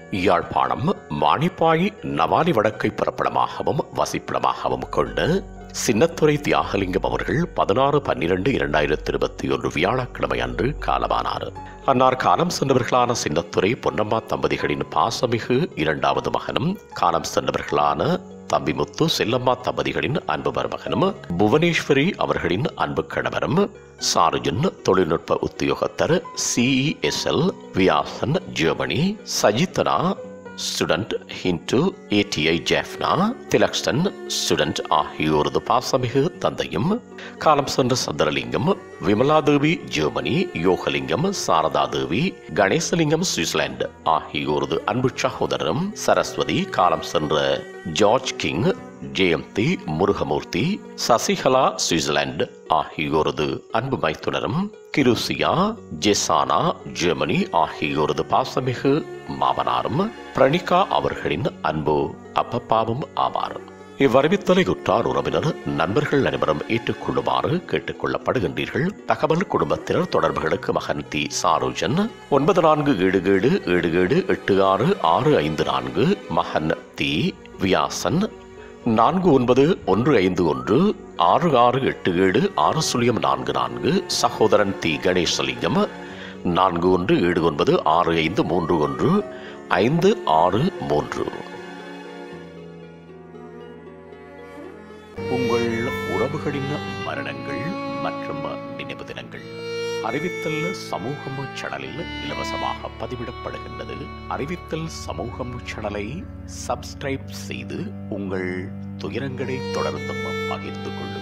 யாழ்ப்பாணம் மானிப்பாய் நவானி வடக்கை பிறப்பிடமாகவும் வசிப்பிடமாகவும் கொண்டு சின்னத்துறை தியாகலிங்கம் அவர்கள் பதினாறு பன்னிரண்டு இரண்டாயிரத்தி இருபத்தி ஒன்று வியாழக்கிழமை அன்று காலமானார் அன்னார் காலம் சென்றவர்களான சின்னத்துறை பொன்னம்மா தம்பதிகளின் பாசமிகு இரண்டாவது மகனும் காலம் சென்றவர்களான தம்பிமுத்து செல்லம்மா தம்பதிகளின் அன்பு மருமகனும் புவனேஸ்வரி அவர்களின் அன்பு கணவரும் சார்ஜன் தொழில்நுட்ப உத்தியோகத்தர் CESL Viyasan Germany Sajithana student Hindu ATI Jaffna Thilakshan student ஆகியோரது பாசமிகு தந்தையும் காலம் சென்ற சந்திரலிங்கம் விமலாதேவி ஜெர்மனி யோகலிங்கம் சாரதாதேவி கணேசலிங்கம் சுவிட்சர்லாந்து ஆகியோரது அன்பு சகோதரரும் சரஸ்வதி காலம் சென்ற George King Jayanthi Murugamoorthy Sasikala Switzerland ஆகியோரது அன்பு மைத்துனரும் கிருசியா ஜெசானா ஜெர்மனி ஆகியோரது பாசமிகு மாமனாரும் பிரணிகா அவர்களின் அன்பு அப்பப்பாவும் ஆவார் இவ்வறிவித்தலை உற்றார் உறவினர் நண்பர்கள் அனைவரும் ஏற்றுக்கொள்ளுமாறு கேட்டுக் கொள்ளப்படுகின்றீர்கள் தகவல் குடும்பத்தினர் தொடர்புகளுக்கு மகன் தி சாருஜன் ஒன்பது நான்கு ஏழு ஏழு ஏழு ஏழு எட்டு ஆறு ஆறு ஐந்து நான்கு மகன் தி வியாசன் நான்கு ஒன்பது ஒன்று ஐந்து ஒன்று ஆறு ஆறு எட்டு ஏழு ஆறு சுழியம் நான்கு நான்கு சகோதரன் தி கணேசலிங்கம் நான்கு ஒன்று ஏழு ஒன்பது ஆறு ஐந்து மூன்று ஒன்று ஐந்து ஆறு மூன்று உங்கள் உறவுகளின் மரணங்கள் மற்றும் நினைவு தினங்கள் அறிவித்தல் சமூகம் சேனலில் இலவசமாக பதிவிடப்படுகின்றது அறிவித்தல் சமூகம் சேனலை சப்ஸ்கிரைப் செய்து உங்கள் துயரங்களை தொடர்ந்தும் பகிர்ந்து கொள்ளுங்கள்